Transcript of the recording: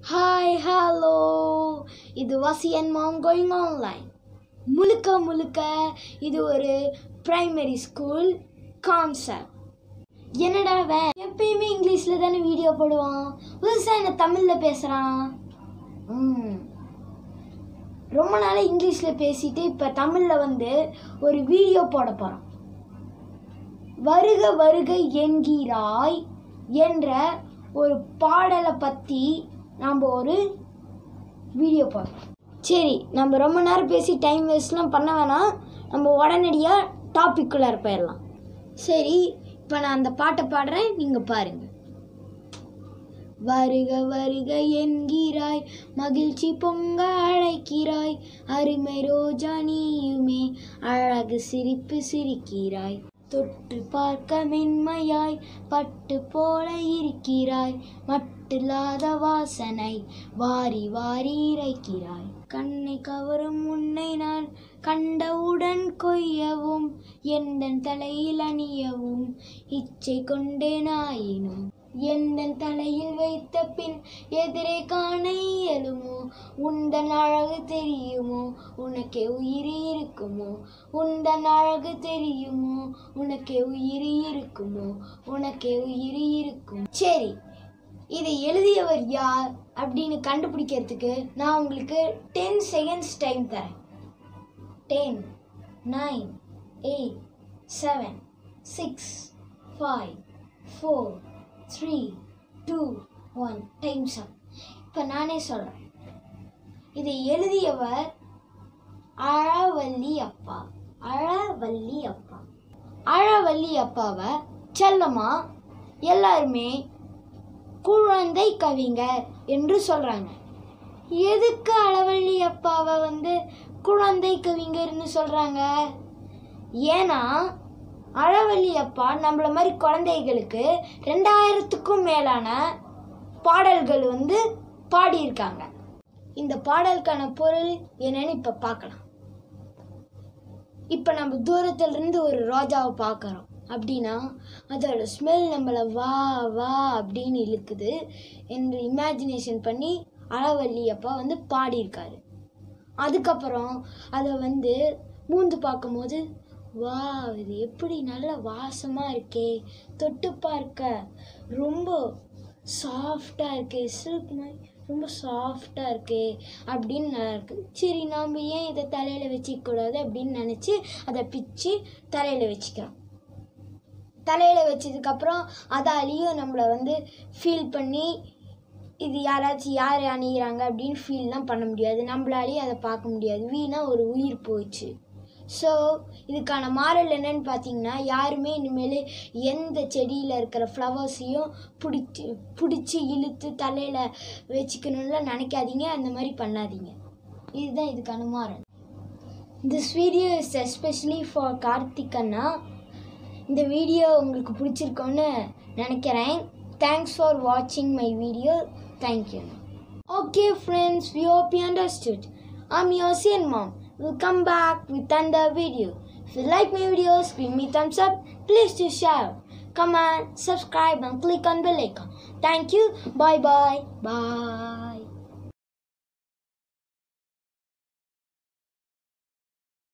Hi hello இது வாசி and mom going online முழுக்க முழுக்க இது ஒரு பிரைமரி ஸ்கூல் கான்செப்ட் என்னடா அவன் எப்பயுமே இங்கிலீஷில் தானே வீடியோ போடுவான் புதுசாக என்ன தமிழில் பேசுகிறான் ம் ரொம்ப நாளாக இங்கிலீஷில் பேசிட்டு இப்போ தமிழில் வந்து ஒரு வீடியோ போட போகிறோம் வருக வருக என்கிறாய் என்ற ஒரு பாடலை பற்றி நாம் ஒரு வீடியோ போடுறோம் சரி நம்ம ரொம்ப நேரம் பேசி டைம் வேஸ்ட்லாம் பண்ண வேணாம் நம்ம உடனடியாக டாபிக்குள்ளார போயிடலாம் சரி இப்போ நான் அந்த பாட்டை பாடுறேன் நீங்கள் பாருங்கள் வருக வருக என்கிறாய் மகிழ்ச்சி பொங்க அழைக்கிறாய் அருமை ரோஜா நீயுமே அழகு சிரிப்பு சிரிக்கிறாய் தொட்டு பார்க்க மென்மையாய் பட்டு போல இருக்கிறாய் மட்டில்லாத வாசனை வாரி வாரி இறைக்கிறாய் கண்ணை கவரும் உன்னை நான் கண்டவுடன் கொய்யவும் எந்தன் தலையில் அணியவும் இச்சை கொண்டேனாயினும் எந்தன் தலையில் வைத்த பின் எதிரே காண இயலுமோ உந்தன் அழகு தெரியுமோ உனக்கே உயிர் இருக்குமோ உந்தன் அழகு தெரியுமோ உனக்கே உயிர் இருக்குமோ உனக்கே உயிர் இருக்கும் சரி இதை எழுதியவர் யார் அப்படின்னு கண்டுபிடிக்கிறதுக்கு நான் உங்களுக்கு டென் செகண்ட்ஸ் டைம் தரேன் ten nine eight seven six five four three two one times up இப்போ நானே சொல்கிறேன் இதை எழுதியவர் அழவல்லி அப்பா அழவல்லி அப்பா அழவல்லி அப்பாவை செல்லமா எல்லாருமே குழந்தை கவிஞர் என்று சொல்கிறாங்க எதுக்கு அழவல்லி அப்பாவை வந்து குழந்தை கவிஞர்னு சொல்கிறாங்க ஏன்னா அழவல்லி அப்பா நம்மள மாதிரி குழந்தைகளுக்கு ரெண்டாயிரத்துக்கும் மேலான பாடல்கள் வந்து பாடியிருக்காங்க இந்த பாடலுக்கான பொருள் என்னன்னு இப்போ பார்க்கலாம் இப்போ நம்ம தூரத்துல இருந்து ஒரு ரோஜாவை பார்க்குறோம் அப்படின்னா அதோட ஸ்மெல் நம்மளை வா வா அப்படின்னு இழுக்குது என்று இமேஜினேஷன் பண்ணி அழவல்லி அப்பா வந்து பாடியிருக்காரு அதுக்கப்புறம் அதை வந்து மூந்து பார்க்கும்போது வா இது எப்படி நல்ல வாசமாக இருக்கே தொட்டு பார்க்க ரொம்ப சாஃப்டாக இருக்கே சில்க் மாதிரி ரொம்ப சாஃப்டாக இருக்கே அப்படின்னு நல்லா இருக்கு சரி நாம் ஏன் இதை தலையில் வச்சிக்கூடாது அப்படின்னு நினச்சி அதை பிச்சு தலையில் வச்சுக்கிறோம் தலையில் வச்சதுக்கப்புறம் அதாலேயும் நம்மளை வந்து ஃபீல் பண்ணி இது யாராச்சும் யார் அணிகிறாங்க அப்படின்னு ஃபீல்லாம் பண்ண முடியாது நம்மளாலேயும் அதை பார்க்க முடியாது வீணாக ஒரு உயிர் போயிடுச்சு ஸோ இதுக்கான மாறல் என்னன்னு பார்த்தீங்கன்னா யாருமே இனிமேல் எந்த செடியில் இருக்கிற ஃப்ளவர்ஸையும் பிடிச்சி பிடிச்சி இழுத்து தலையில் வச்சுக்கணும்லாம் நினைக்காதீங்க அந்த மாதிரி பண்ணாதீங்க இதுதான் இதுக்கான மாறல் this video is especially for Karthik அண்ணா இந்த வீடியோ உங்களுக்கு பிடிச்சிருக்கோன்னு நினைக்கிறேன் தேங்க்ஸ் ஃபார் வாட்சிங் my video thank you Okay, friends, we hope you understood. I'm your Sian mom. We'll come back with another video. If you like my videos, give me thumbs up. Please do share, comment, subscribe, and click on bell icon. Thank you. Bye bye. Bye.